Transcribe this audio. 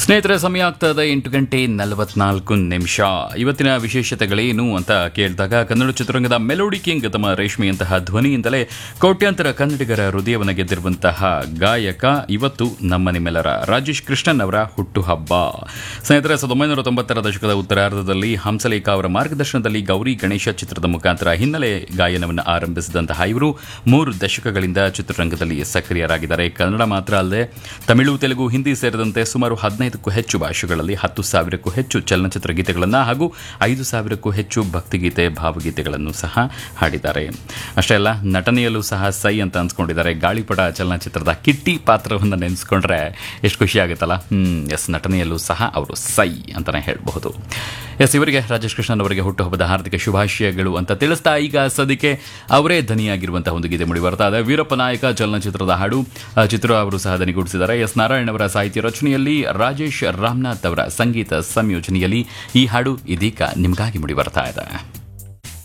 ಸ್ನೇಹಿತರೆ ಸಮಯ ಆಗ್ತಾ ಇದೆ ಎಂಟು ಗಂಟೆ ನಲವತ್ನಾಲ್ಕು ನಿಮಿಷ ಇವತ್ತಿನ ವಿಶೇಷತೆಗಳೇನು ಅಂತ ಕೇಳಿದಾಗ ಕನ್ನಡ ಚಿತ್ರರಂಗದ ಮೆಲೋಡಿ ಕಿಂಗ್ ತಮ್ಮ ರೇಷ್ಮೆಯಂತಹ ಧ್ವನಿಯಿಂದಲೇ ಕೋಟ್ಯಾಂತರ ಕನ್ನಡಿಗರ ಹೃದಯವನ್ನು ಗೆದ್ದಿರುವಂತಹ ಗಾಯಕ ಇವತ್ತು ನಮ್ಮ ನಿಮ್ಮೆಲ್ಲರ ರಾಜೇಶ್ ಕೃಷ್ಣನ್ ಅವರ ಹುಟ್ಟುಹಬ್ಬ ಸ್ನೇಹಿತರೆ ಸಾವಿರದ ಒಂಬೈನೂರ ತೊಂಬತ್ತರ ದಶಕದ ಉತ್ತರಾರ್ಧದಲ್ಲಿ ಹಂಸಲೇಖ ಅವರ ಮಾರ್ಗದರ್ಶನದಲ್ಲಿ ಗೌರಿ ಗಣೇಶ ಚಿತ್ರದ ಮುಖಾಂತರ ಹಿನ್ನೆಲೆ ಗಾಯನವನ್ನು ಆರಂಭಿಸಿದಂತಹ ಇವರು ಮೂರು ದಶಕಗಳಿಂದ ಚಿತ್ರರಂಗದಲ್ಲಿ ಸಕ್ರಿಯರಾಗಿದ್ದಾರೆ ಕನ್ನಡ ಮಾತ್ರ ಅಲ್ಲದೆ ತಮಿಳು ತೆಲುಗು ಹಿಂದಿ ಸೇರಿದಂತೆ ಸುಮಾರು ಹದಿನೈದಕ್ಕೂ ಹೆಚ್ಚು ಭಾಷೆಗಳಲ್ಲಿ ಹತ್ತು ಸಾವಿರಕ್ಕೂ ಹೆಚ್ಚು ಚಲನಚಿತ್ರ ಗೀತೆಗಳನ್ನು ಹಾಗೂ ಐದು ಸಾವಿರಕ್ಕೂ ಹೆಚ್ಚು ಭಕ್ತಿಗೀತೆ ಭಾವಗೀತೆಗಳನ್ನು ಸಹ ಹಾಡಿದ್ದಾರೆ ಅಷ್ಟೇ ಅಲ್ಲ ನಟನೆಯಲ್ಲೂ ಸಹ ಸೈ ಅಂತ ಅನ್ಸ್ಕೊಂಡಿದ್ದಾರೆ ಗಾಳಿಪಟ ಚಲನಚಿತ್ರದ ಕಿಟ್ಟಿ ಪಾತ್ರವನ್ನು ನೆನೆಸ್ಕೊಂಡ್ರೆ ಎಷ್ಟು ಖುಷಿ ಆಗುತ್ತಲ್ಲ ಹ್ಮ್ ಎಸ್ ನಟನೆಯಲ್ಲೂ ಸಹ ಅವರು ಸೈ ಅಂತಾನೆ ಹೇಳಬಹುದು ಎಸ್ ಇವರಿಗೆ ರಾಜೇಶ್ ಕೃಷ್ಣನ್ ಅವರಿಗೆ ಹುಟ್ಟುಹಬ್ಬದ ಹಾರ್ದಿಕ ಶುಭಾಶಯಗಳು ಅಂತ ತಿಳಿಸ್ತಾ ಈಗ ಸದ್ಯಕ್ಕೆ ಅವರೇ ಧನಿಯಾಗಿರುವಂತಹ ಒಂದು ಗೀತೆ ಮೂಡಿ ಬರ್ತಾ ಇದೆ ವೀರಪ್ಪ ನಾಯಕ ಚಲನಚಿತ್ರದ ಹಾಡು ಆ, ಚಿತ್ರ ಅವರು ಸಹ ದನಿಗೂಡಿಸಿದ್ದಾರೆ ಎಸ್ ನಾರಾಯಣ್ ಅವರ ಸಾಹಿತ್ಯ ರಚನೆಯಲ್ಲಿ ರಾಜೇಶ್ ರಾಮನಾಥ್ ಅವರ ಸಂಗೀತ ಸಂಯೋಜನೆಯಲ್ಲಿ ಈ ಹಾಡು ಇದೀಗ ನಿಮಗಾಗಿ ಮೂಡಿ ಬರ್ತಾ ಇದೆ